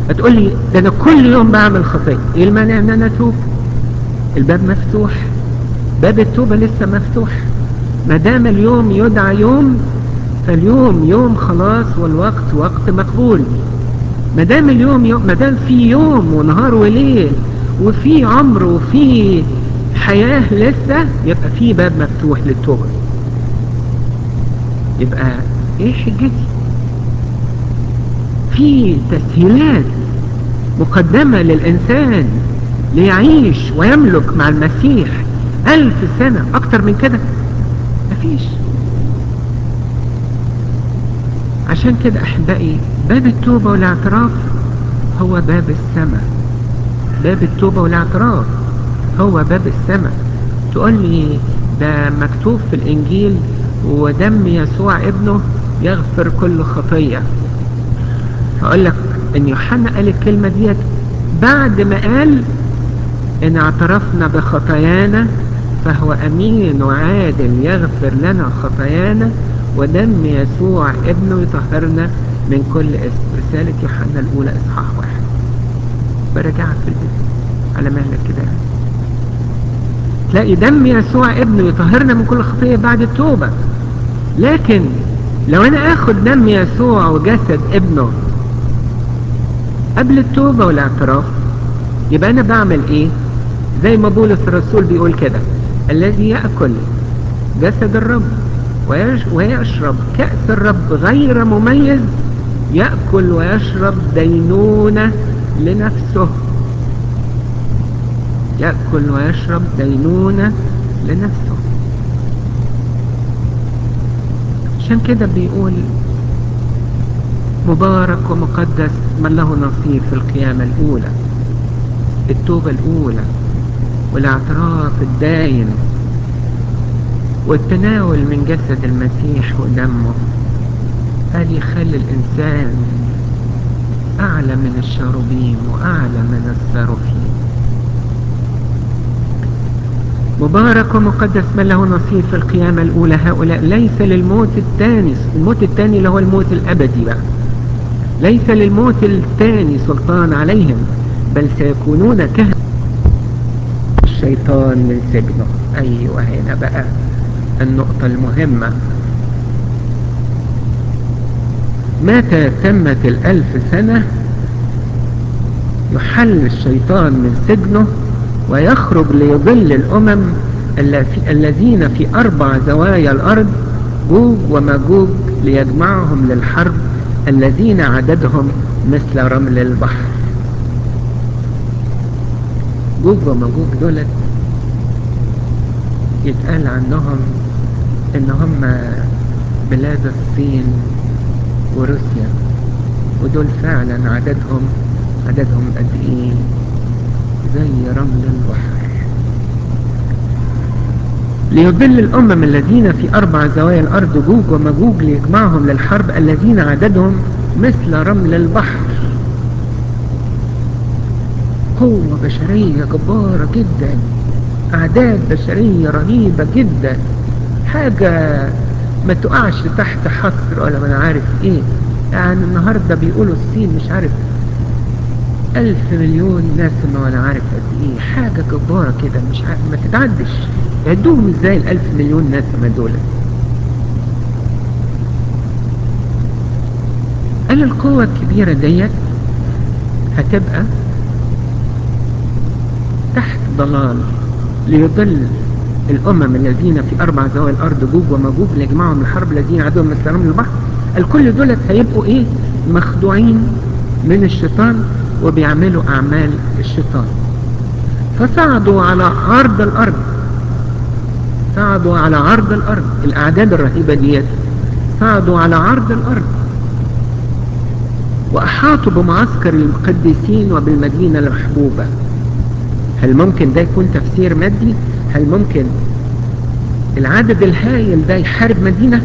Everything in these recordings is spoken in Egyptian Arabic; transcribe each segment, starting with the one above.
هتقول لي ده انا كل يوم بعمل خطيه ايه المانع ان انا اتوب الباب مفتوح باب التوبة لسه مفتوح ما دام اليوم يدعى يوم فاليوم يوم خلاص والوقت وقت مقبول ما دام اليوم يوم ما دام في يوم ونهار وليل وفي عمر وفي حياة لسه يبقى في باب مفتوح للتوبة يبقى ايه حجتي في تسهيلات مقدمة للإنسان ليعيش ويملك مع المسيح ألف سنة أكتر من كده مفيش عشان كده أحبائي باب التوبة والاعتراف هو باب السماء باب التوبة والاعتراف هو باب السماء تقول لي ده مكتوب في الإنجيل ودم يسوع ابنه يغفر كل خطية هقول لك ان يوحنا قال الكلمة ديت بعد ما قال ان اعترفنا بخطايانا فهو امين وعادل يغفر لنا خطايانا ودم يسوع ابنه يطهرنا من كل اسم رسالة يوحنا الاولى اصحاح واحد برجعك في البيت على مهلك كده تلاقي دم يسوع ابنه يطهرنا من كل خطية بعد التوبة لكن لو انا اخد دم يسوع وجسد ابنه قبل التوبة والاعتراف يبقى انا بعمل ايه زي ما بولس الرسول بيقول كده الذي يأكل جسد الرب ويشرب كأس الرب غير مميز يأكل ويشرب دينونة لنفسه يأكل ويشرب دينونة لنفسه عشان كده بيقول مبارك ومقدس من له نصيب في القيامة الأولى التوبة الأولى والاعتراف الدائم والتناول من جسد المسيح ودمه هذا يخلي الإنسان أعلى من الشاروبيم وأعلى من الساروفين مبارك ومقدس من له نصيب في القيامة الأولى هؤلاء ليس للموت الثاني الموت الثاني اللي هو الموت الأبدي بقى ليس للموت الثاني سلطان عليهم بل سيكونون كهنة الشيطان من سجنه أيوة هنا بقى النقطة المهمة متى تمت الألف سنة يحل الشيطان من سجنه ويخرج ليضل الأمم الذين في أربع زوايا الأرض جوج ومجوج ليجمعهم للحرب الذين عددهم مثل رمل البحر جوج ومجوج دولت يتقال عنهم ان هم بلاد الصين وروسيا ودول فعلا عددهم عددهم قد ايه زي رمل البحر ليضل الأمم الذين في أربع زوايا الأرض جوج ومجوج ليجمعهم للحرب الذين عددهم مثل رمل البحر قوة بشرية جبارة جدا أعداد بشرية رهيبة جدا حاجة ما تقعش تحت حصر ولا ما عارف ايه يعني النهاردة بيقولوا الصين مش عارف ألف مليون نسمة ولا عارف قد ايه حاجة جبارة كده مش عارف ما تتعدش يعدوهم ازاي الألف مليون نسمة دول قال القوة الكبيرة ديت هتبقى تحت ضلال ليضل الأمم الذين في أربع زوايا الأرض جوج ومجوج ليجمعهم الحرب الذين عدوهم مثل رمل البحر الكل دولت هيبقوا إيه مخدوعين من الشيطان وبيعملوا أعمال الشيطان فصعدوا على عرض الأرض صعدوا على عرض الأرض الأعداد الرهيبة ديت صعدوا على عرض الأرض وأحاطوا بمعسكر القديسين وبالمدينة المحبوبة هل ممكن ده يكون تفسير مادي هل ممكن العدد الهائل ده يحارب مدينة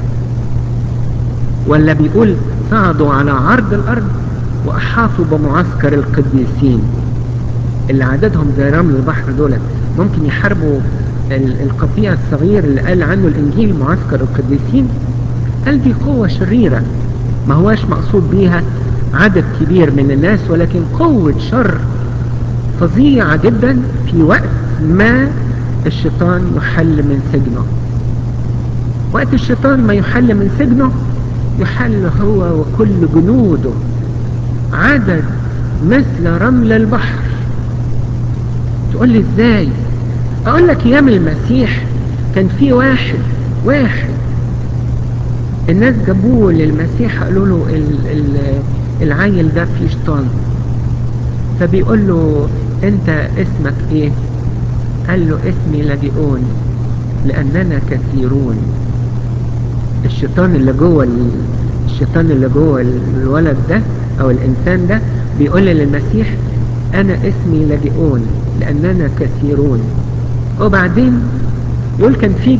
ولا بيقول صعدوا على عرض الأرض وأحاطوا بمعسكر القديسين اللي عددهم زي رمل البحر دول ممكن يحاربوا القطيع الصغير اللي قال عنه الإنجيل معسكر القديسين قال دي قوة شريرة ما هواش مقصود بيها عدد كبير من الناس ولكن قوة شر فظيعة جدا في وقت ما الشيطان يحل من سجنه وقت الشيطان ما يحل من سجنه يحل هو وكل جنوده عدد مثل رمل البحر تقول لي ازاي اقول لك ايام المسيح كان في واحد واحد الناس جابوه للمسيح قالوا له ال ال العيل ده فيه شيطان فبيقول له انت اسمك ايه قال له اسمي لديون لاننا كثيرون الشيطان اللي جوه الشيطان اللي جوه الولد ده او الانسان ده بيقول للمسيح انا اسمي لديون لاننا كثيرون وبعدين يقول كان في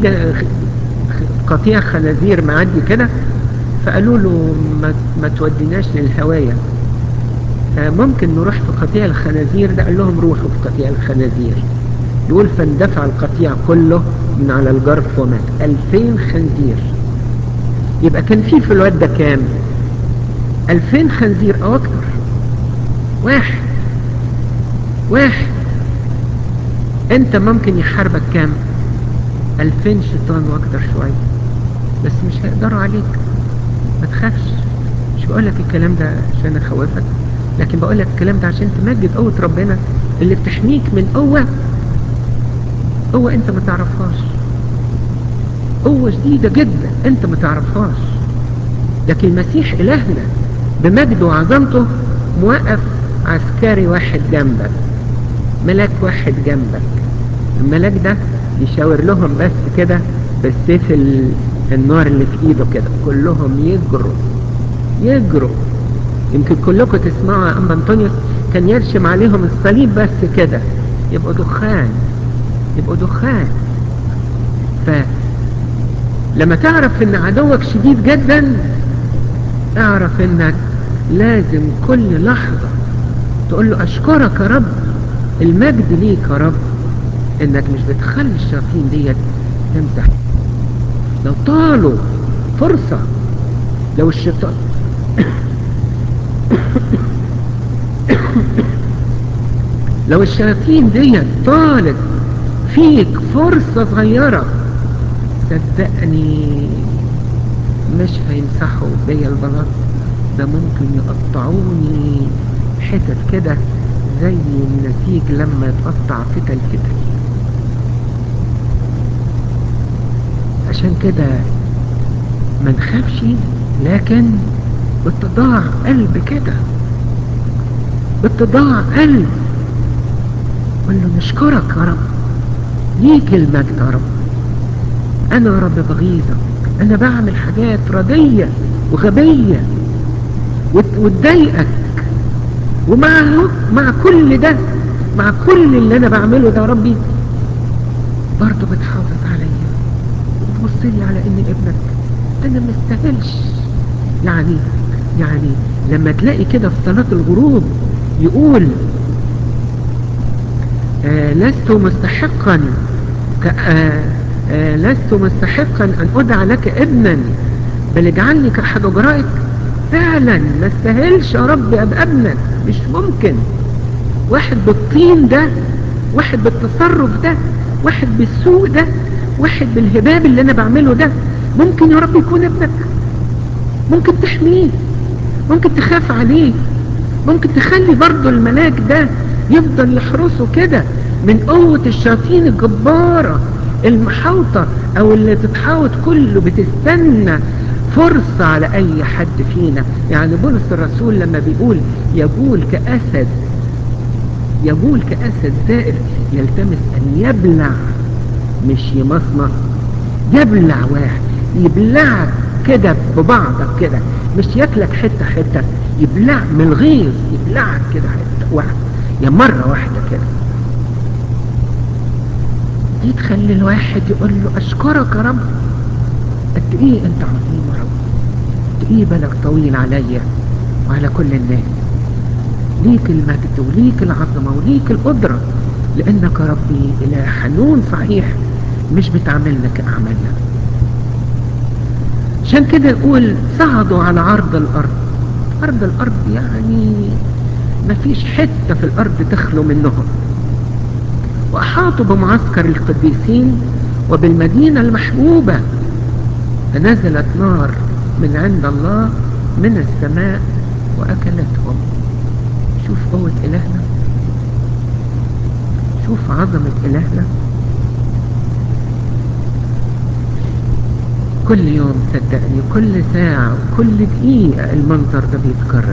قطيع خنازير معدي كده فقالوا له ما, ما توديناش للهواية ممكن نروح في قطيع الخنازير ده قال لهم روحوا في قطيع الخنازير يقول فاندفع القطيع كله من على الجرف ومات ألفين خنزير يبقى كان في في الواد ده كام ألفين خنزير أو أكتر واحد واحد أنت ممكن يحاربك كام ألفين شيطان وأكتر شوية بس مش هيقدروا عليك ما تخافش مش بقول لك الكلام ده عشان أخوفك لكن بقول لك الكلام ده عشان تمجد قوة ربنا اللي بتحميك من قوة قوة أنت ما تعرفهاش قوة شديدة جدا أنت ما تعرفهاش لكن المسيح إلهنا بمجده وعظمته موقف عسكري واحد جنبك ملاك واحد جنبك الملاك ده يشاور لهم بس كده بالسيف النار اللي في ايده كده كلهم يجروا يجروا يمكن كلكم تسمعوا أما أنطونيوس كان يرشم عليهم الصليب بس كده يبقوا دخان يبقوا دخان فلما تعرف ان عدوك شديد جدا اعرف انك لازم كل لحظة تقول له اشكرك يا رب المجد ليك يا رب انك مش بتخلي الشياطين ديت تمسح لو طالوا فرصة لو الشيطان لو الشياطين ديت طالت فيك فرصة صغيرة صدقني مش هيمسحوا بيا البلاط ده ممكن يقطعوني حتت كده زي النسيج لما يتقطع فتل فتل عشان كده ما نخافش لكن باتضاع قلب كده باتضاع قلب قول له نشكرك يا رب ليك المجد يا رب انا يا رب بغيظك انا بعمل حاجات ردية وغبية وتضايقك ومع مع كل ده مع كل اللي انا بعمله ده يا ربي برضه بتحافظ عليا وتبص لي على اني ابنك انا ما استاهلش يعني يعني لما تلاقي كده في صلاة الغروب يقول آه لست مستحقا آه آه لست مستحقا ان ادعى لك ابنا بل اجعلني كأحد اجرائك فعلا ما استاهلش يا رب ابقى ابنك مش ممكن واحد بالطين ده واحد بالتصرف ده واحد بالسوء ده واحد بالهباب اللي انا بعمله ده ممكن يا رب يكون ابنك ممكن تحميه ممكن تخاف عليه ممكن تخلي برضه الملاك ده يفضل يحرسه كده من قوة الشياطين الجبارة المحاوطة او اللي تتحاوط كله بتستنى فرصة على اي حد فينا يعني بولس الرسول لما بيقول يقول كأسد يقول كأسد زائر يلتمس ان يبلع مش يمصمص يبلع واحد يبلعك كده ببعضك كده مش ياكلك حتة حتة يبلع من الغيظ يبلعك كده حتة واحدة يا مرة واحدة كده دي تخلي الواحد يقول له اشكرك يا رب قد ايه انت عظيم يا رب قد ايه بالك طويل عليا وعلى كل الناس ليك المجد وليك العظمة وليك القدرة لانك يا ربي اله حنون صحيح مش بتعملنا كأعمالنا عشان كده يقول صعدوا على عرض الارض أرض الأرض يعني مفيش حتة في الأرض تخلو منهم وأحاطوا بمعسكر القديسين وبالمدينة المحبوبة فنزلت نار من عند الله من السماء وأكلتهم شوف قوة إلهنا شوف عظمة إلهنا كل يوم صدقني كل ساعة كل دقيقة المنظر ده بيتكرر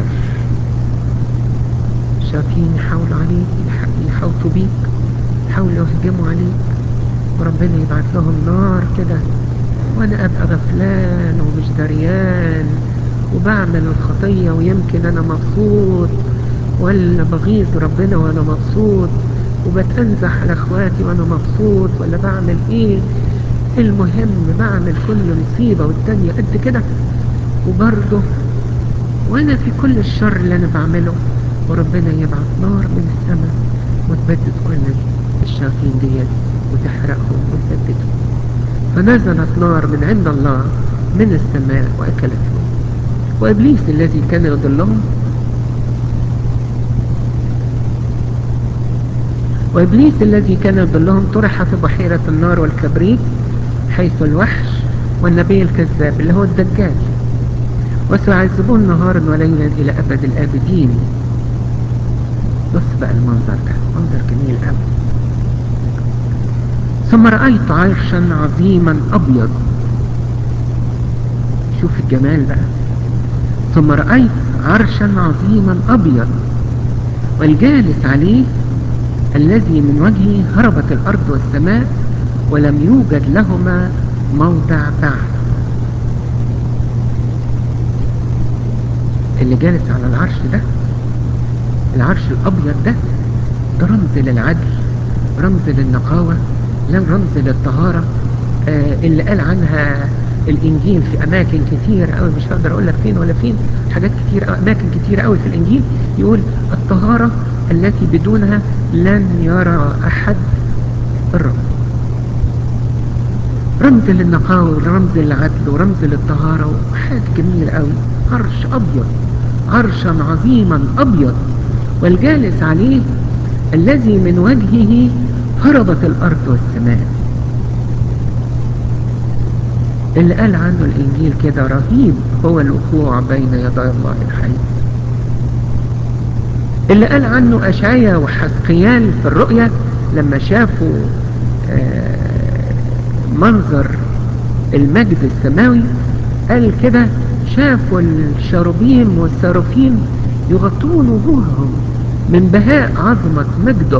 الشياطين يحاولوا عليك يحوطوا بيك يحاولوا يهجموا عليك وربنا يبعت لهم نار كده وانا ابقى غفلان ومش دريان وبعمل الخطية ويمكن انا مبسوط ولا بغيظ ربنا وانا مبسوط وبتنزح على اخواتي وانا مبسوط ولا بعمل ايه المهم بعمل كل مصيبة والتانية قد كده وبرضه وانا في كل الشر اللي انا بعمله وربنا يبعث نار من السماء وتبدد كل الشياطين ديت وتحرقهم وتبددهم فنزلت نار من عند الله من السماء وأكلتهم وإبليس الذي كان يضلهم وإبليس الذي كان يضلهم طرح في بحيرة النار والكبريت حيث الوحش والنبي الكذاب اللي هو الدجال وسيعذبون نهارا وليلا إلى أبد الآبدين بص بقى المنظر ده منظر جميل قوي ثم رأيت عرشا عظيما أبيض شوف الجمال بقى ثم رأيت عرشا عظيما أبيض والجالس عليه الذي من وجهه هربت الأرض والسماء ولم يوجد لهما موضع بعد اللي جالس على العرش ده العرش الأبيض ده ده رمز للعدل رمز للنقاوة رمز للطهارة آه اللي قال عنها الإنجيل في أماكن كتير قوي مش هقدر أقول لك فين ولا فين حاجات كتير أو أماكن كتير قوي في الإنجيل يقول الطهارة التي بدونها لن يرى أحد الرب رمز للنقاوة ورمز للعدل ورمز للطهارة وحاجة جميلة قوي عرش أبيض عرشا عظيما أبيض والجالس عليه الذي من وجهه هربت الأرض والسماء اللي قال عنه الإنجيل كده رهيب هو الوقوع بين يدي الله الحي اللي قال عنه أشعيا وحزقيال في الرؤية لما شافوا منظر المجد السماوي قال كده شافوا الشاروبيم والساروفيم يغطون وجوههم من بهاء عظمة مجده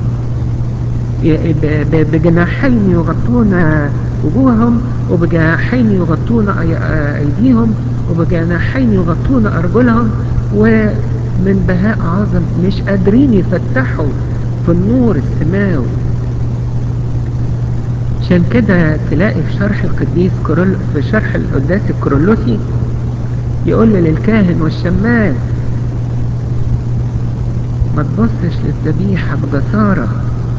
بجناحين يغطون وجوههم وبجناحين يغطون أيديهم وبجناحين يغطون أرجلهم ومن بهاء عظم مش قادرين يفتحوا في النور السماوي عشان كده تلاقي في شرح القديس كورول في شرح القداس الكورولوسي يقول للكاهن والشماس ما تبصش للذبيحة بجسارة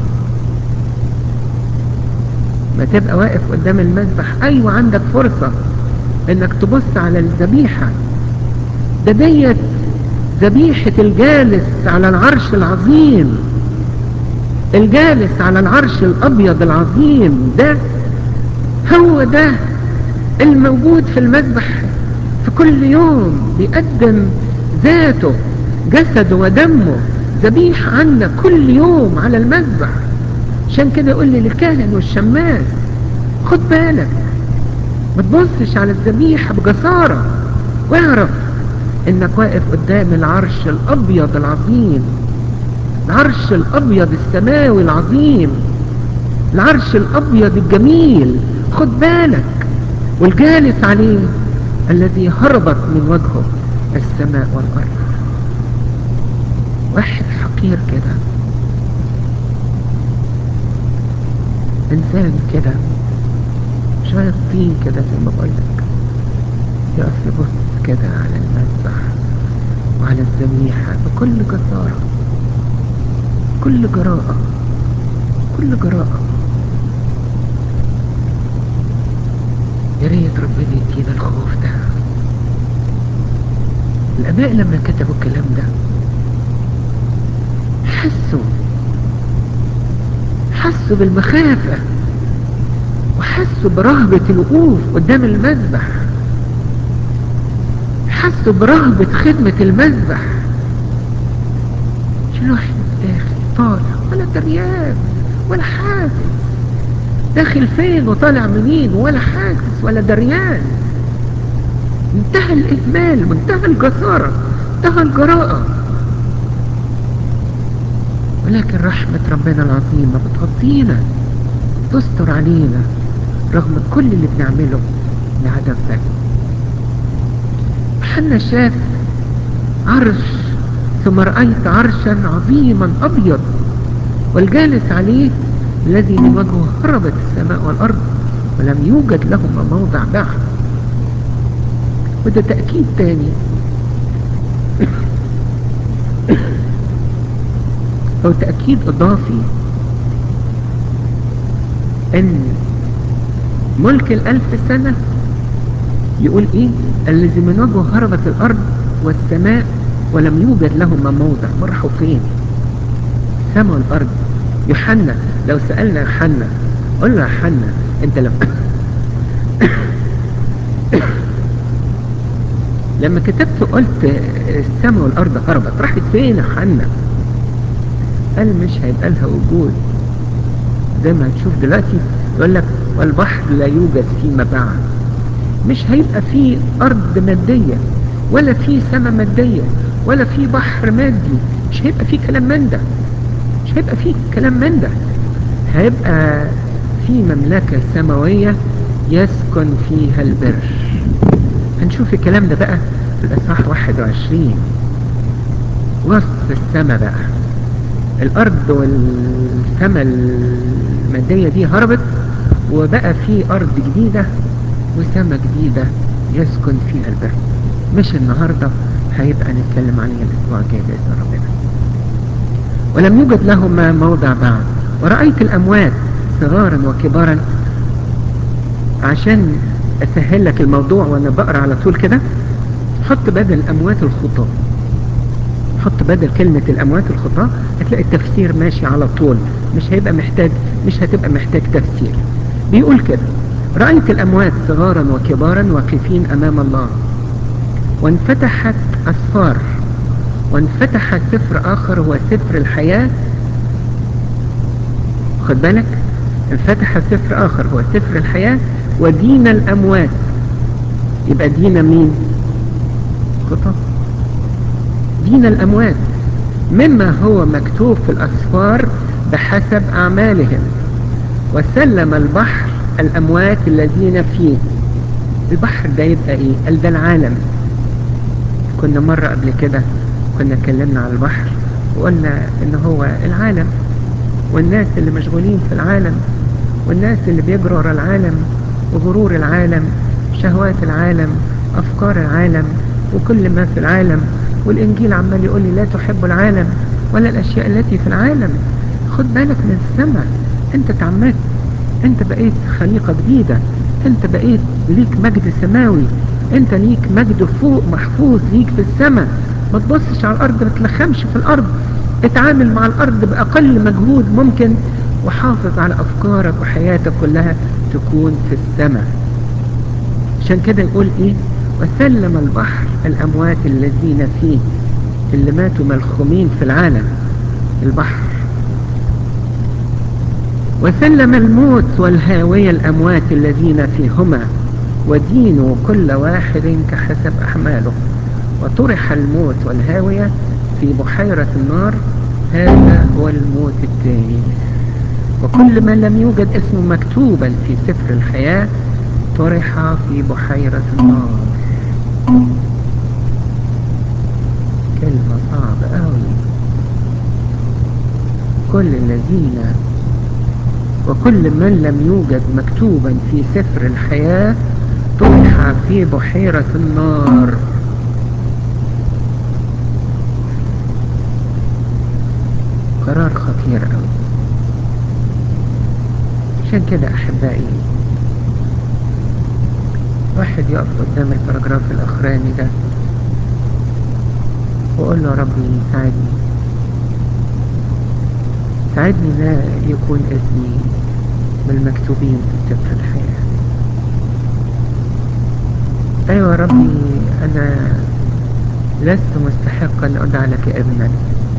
ما تبقى واقف قدام المذبح ايوه عندك فرصة انك تبص على الذبيحة ده ديت ذبيحة الجالس على العرش العظيم الجالس على العرش الابيض العظيم ده هو ده الموجود في المذبح في كل يوم بيقدم ذاته جسده ودمه ذبيحة عنا كل يوم على المذبح عشان كده يقول لي للكاهن والشماس خد بالك ما تبصش على الذبيحة بجسارة واعرف انك واقف قدام العرش الابيض العظيم العرش الابيض السماوي العظيم العرش الابيض الجميل خد بالك والجالس عليه الذي هربت من وجهه السماء والارض واحد حقير كده انسان كده شوية طين كده زي ما بقولك يقف يبص كده على المذبح وعلى الذبيحة بكل جسارة كل جراءة كل جراءة يا ريت ربنا يدينا الخوف ده الآباء لما كتبوا الكلام ده حسوا حسوا بالمخافة وحسوا برهبة الوقوف قدام المذبح حسوا برهبة خدمة المذبح مش الواحد داخل طالع ولا دريان ولا حاسس داخل فين وطالع منين ولا حاسس ولا دريان انتهى الإهمال منتهى الجسارة انتهى الجراءة ولكن رحمة ربنا العظيمة بتغطينا تستر علينا رغم كل اللي بنعمله لعدم فهم حنا شاف عرش ثم رأيت عرشا عظيما أبيض والجالس عليه الذي من وجهه هربت السماء والأرض ولم يوجد لهما موضع بعد وده تأكيد تاني أو تأكيد إضافي أن ملك الألف سنة يقول إيه الذي من وجهه هربت الأرض والسماء ولم يوجد لهما موضع مرحوا فين السماء والأرض يوحنا لو سألنا يوحنا قل له يوحنا انت لما لما كتبت قلت السماء والأرض هربت راحت فين يوحنا قال مش هيبقى لها وجود زي ما هتشوف دلوقتي يقول لك والبحر لا يوجد فيما بعد مش هيبقى فيه أرض مادية ولا في سماء مادية ولا في بحر مادي مش هيبقى فيه كلام من ده مش هيبقى فيه كلام من ده هيبقى في مملكة سماوية يسكن فيها البر هنشوف الكلام ده بقى في الأصحاح 21 وسط السماء بقى الأرض والسماء المادية دي هربت وبقى في أرض جديدة وسماء جديدة يسكن فيها البر مش النهاردة هيبقى نتكلم عليها الأسبوع الجاي بإذن ربنا ولم يوجد لهما موضع بعد ورأيت الأموات صغارا وكبارا عشان أسهل لك الموضوع وأنا بقرأ على طول كده حط بدل الأموات الخطاة حط بدل كلمة الأموات الخطاة هتلاقي التفسير ماشي على طول مش هيبقى محتاج مش هتبقى محتاج تفسير بيقول كده رأيت الأموات صغارا وكبارا واقفين أمام الله وانفتحت أسفار وانفتح سفر آخر هو سفر الحياة خد بالك انفتح سفر آخر هو سفر الحياة ودين الأموات يبقى دين مين خطأ دين الأموات مما هو مكتوب في الأسفار بحسب أعمالهم وسلم البحر الأموات الذين فيه البحر ده يبقى إيه قال ده العالم كنا مرة قبل كده كنا اتكلمنا على البحر وقلنا ان هو العالم والناس اللي مشغولين في العالم والناس اللي بيجروا ورا العالم وغرور العالم شهوات العالم افكار العالم وكل ما في العالم والانجيل عمال يقول لي لا تحب العالم ولا الاشياء التي في العالم خد بالك من السماء انت تعمدت انت بقيت خليقة جديدة انت بقيت ليك مجد سماوي انت ليك مجد فوق محفوظ ليك في السماء ما تبصش على الارض ما تلخمش في الارض اتعامل مع الارض باقل مجهود ممكن وحافظ على افكارك وحياتك كلها تكون في السماء عشان كده يقول ايه وسلم البحر الاموات الذين فيه اللي ماتوا ملخومين في العالم البحر وسلم الموت والهاوية الأموات الذين فيهما ودينوا كل واحد كحسب أحماله وطرح الموت والهاوية في بحيرة النار هذا هو الموت الثاني وكل من لم يوجد اسمه مكتوبا في سفر الحياة طرح في بحيرة النار كلمة صعبة أوي كل الذين وكل من لم يوجد مكتوبا في سفر الحياة طرح في بحيرة النار قرار خطير قوي عشان كده احبائي واحد يقف قدام البراجراف الاخراني ده وقول له ربي ساعدني ساعدني لا يكون اسمي من المكتوبين في سفر الحياة ايوه ربي انا لست مستحقا ان ادعى لك ابنا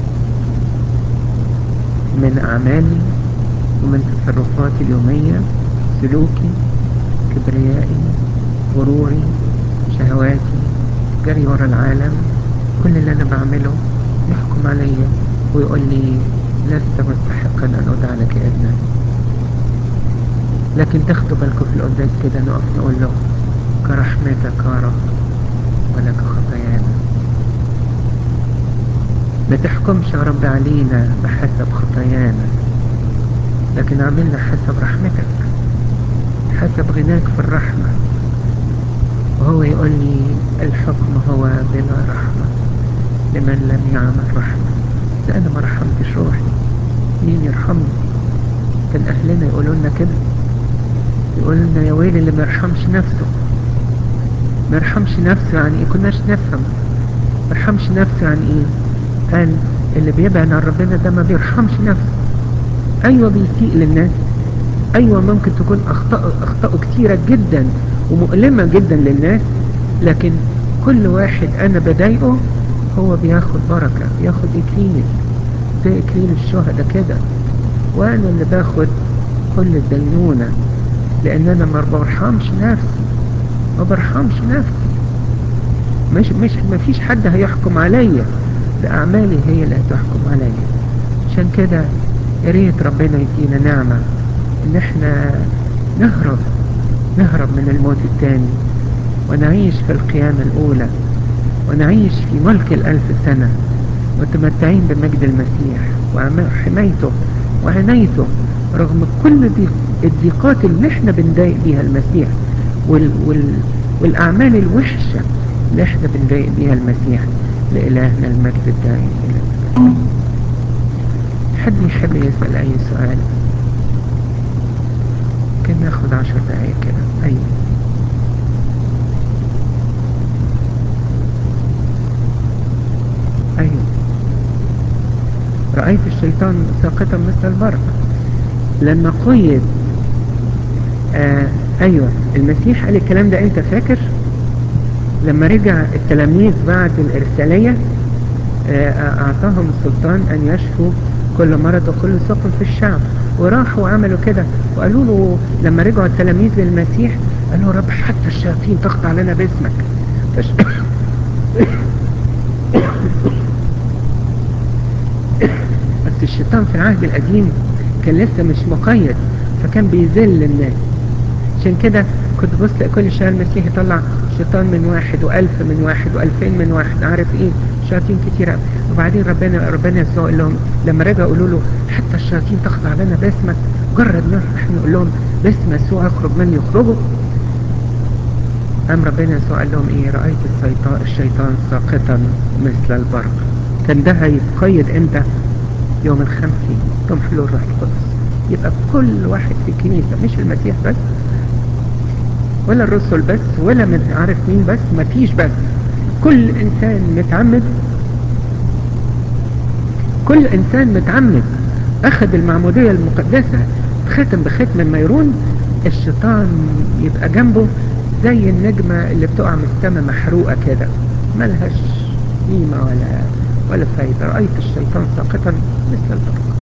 من اعمالي ومن تصرفاتي اليومية سلوكي كبريائي غروري شهواتي جري ورا العالم كل اللي انا بعمله يحكم عليا ويقول لي لست مستحقا ان ادعى لك ابنا لكن تاخدوا بالكم في القداس كده نقف نقول له كرحمتك يا رب ولك خطايانا ما تحكمش يا رب علينا بحسب خطايانا لكن عملنا حسب رحمتك حسب غناك في الرحمة وهو يقول لي الحكم هو بلا رحمة لمن لم يعمل رحمة لأنا ما رحمتش روحي مين يرحمني كان أهلنا يقولوا لنا كده يقولوا لنا يا ويلي اللي ما يرحمش نفسه ما يرحمش نفسه يعني ايه كناش نفهم ما يرحمش نفسه يعني ايه قال اللي بيبعد عن ربنا ده ما بيرحمش نفسه ايوه بيسيء للناس ايوه ممكن تكون اخطاء اخطاء كتيرة جدا ومؤلمة جدا للناس لكن كل واحد انا بضايقه هو بياخد بركة بياخد اكليل زي اكليل الشهداء كده وانا اللي باخد كل الدينونة لان انا ما برحمش نفسي ما برحمش نفسي مش مش ما فيش حد هيحكم عليا ده اعمالي هي اللي هتحكم عليا عشان كده يا ريت ربنا يدينا نعمة ان احنا نهرب نهرب من الموت الثاني ونعيش في القيامة الاولى ونعيش في ملك الالف سنة متمتعين بمجد المسيح وحمايته وعنايته رغم كل دي الضيقات اللي احنا بنضايق بيها المسيح وال وال والاعمال الوحشة اللي احنا بنضايق بيها المسيح لإلهنا المجد الدائم إلى الأبد حد يحب يسأل أي سؤال كان ناخد عشر دقايق كده أيوة أيوة رأيت الشيطان ساقطا مثل البرق لما قيد آه أيوة المسيح قال الكلام ده أنت فاكر لما رجع التلاميذ بعد الإرسالية أعطاهم السلطان أن يشفوا كل مرض وكل سقم في الشعب وراحوا وعملوا كده وقالوا له لما رجعوا التلاميذ للمسيح قالوا رب حتى الشياطين تخضع لنا باسمك فش... بس الشيطان في العهد القديم كان لسه مش مقيد فكان بيذل الناس عشان كده كنت بص كل شهر المسيح يطلع شيطان من واحد والف من واحد والفين من واحد عارف ايه شياطين كتيرة وبعدين ربنا ربنا يسوع قال لهم لما رجعوا قالوا له حتى الشياطين تخضع لنا باسمك جرب نروح نقول لهم باسم يسوع يخرج من يخرجوا قام ربنا يسوع قال لهم ايه رأيت الشيطان الشيطان ساقطا مثل البرق كان ده هيتقيد امتى يوم الخمسين يوم حلول الروح القدس يبقى كل واحد في الكنيسة مش المسيح بس ولا الرسل بس ولا من عارف مين بس ما فيش بس كل انسان متعمد كل انسان متعمد اخذ المعمودية المقدسة ختم بختم الميرون الشيطان يبقى جنبه زي النجمة اللي بتقع من السماء محروقة كده ملهاش قيمة ولا ولا فايدة رأيت الشيطان ساقطا مثل البرق